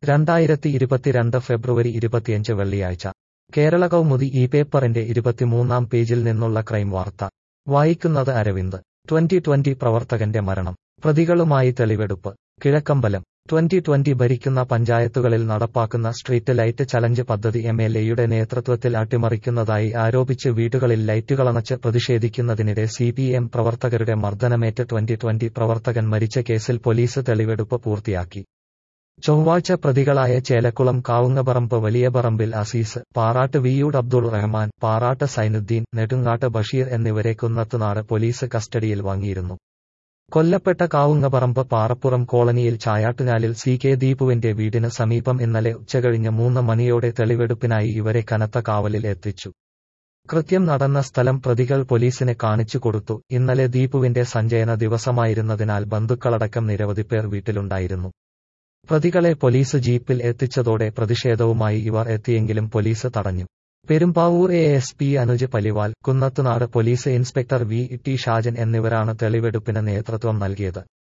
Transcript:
രണ്ടായിരത്തി ഇരുപത്തിരണ്ട് ഫെബ്രുവരി ഇരുപത്തിയഞ്ച് വെള്ളിയാഴ്ച കേരള കൗമുദി ഈ പേപ്പറിന്റെ ഇരുപത്തിമൂന്നാം പേജിൽ നിന്നുള്ള ക്രൈം വാർത്ത വായിക്കുന്നത് അരവിന്ദ് ട്വന്റി ട്വന്റി പ്രവർത്തകന്റെ മരണം പ്രതികളുമായി തെളിവെടുപ്പ് കിഴക്കമ്പലം ട്വന്റി ട്വന്റി ഭരിക്കുന്ന പഞ്ചായത്തുകളിൽ നടപ്പാക്കുന്ന സ്ട്രീറ്റ് ലൈറ്റ് ചലഞ്ച് പദ്ധതി എം എൽ എയുടെ നേതൃത്വത്തിൽ അട്ടിമറിക്കുന്നതായി ആരോപിച്ച് വീടുകളിൽ ലൈറ്റുകളണച്ച് പ്രതിഷേധിക്കുന്നതിനിടെ സി പി എം പ്രവർത്തകരുടെ മർദ്ദനമേറ്റ് ട്വന്റി ട്വന്റി പ്രവർത്തകൻ മരിച്ച കേസിൽ പോലീസ് തെളിവെടുപ്പ് പൂർത്തിയാക്കി ചൊവ്വാഴ്ച പ്രതികളായ ചേലക്കുളം കാവുങ്ങപറമ്പ് വലിയപറമ്പിൽ അസീസ് പാറാട്ട് വിയൂട് അബ്ദുൾ റഹ്മാൻ പാറാട്ട് സൈനുദ്ദീൻ നെടുങ്ങാട്ട് ബഷീർ എന്നിവരെ കുന്നത്തുനാട് പോലീസ് കസ്റ്റഡിയിൽ വാങ്ങിയിരുന്നു കൊല്ലപ്പെട്ട കാവുങ്ങപറമ്പ് പാറപ്പുറം കോളനിയിൽ ചായാട്ടുനാലിൽ സി കെ ദീപുവിന്റെ വീടിന് സമീപം ഇന്നലെ ഉച്ചകഴിഞ്ഞ് മൂന്ന് മണിയോടെ തെളിവെടുപ്പിനായി ഇവരെ കനത്ത കാവലിൽ എത്തിച്ചു കൃത്യം നടന്ന സ്ഥലം പ്രതികൾ പോലീസിന് കാണിച്ചു കൊടുത്തു ഇന്നലെ ദീപുവിന്റെ സഞ്ചയന ദിവസമായിരുന്നതിനാൽ ബന്ധുക്കളടക്കം നിരവധി പേർ വീട്ടിലുണ്ടായിരുന്നു പ്രതികളെ പോലീസ് ജീപ്പിൽ എത്തിച്ചതോടെ പ്രതിഷേധവുമായി ഇവർ എത്തിയെങ്കിലും പോലീസ് തടഞ്ഞു Perumbavoor A S P Anuj Paliwal Kunnathunad police inspector V T Shajan എന്നിവരാണ് തെളിവെടുപ്പിന് നേതൃത്വം നൽകിയത്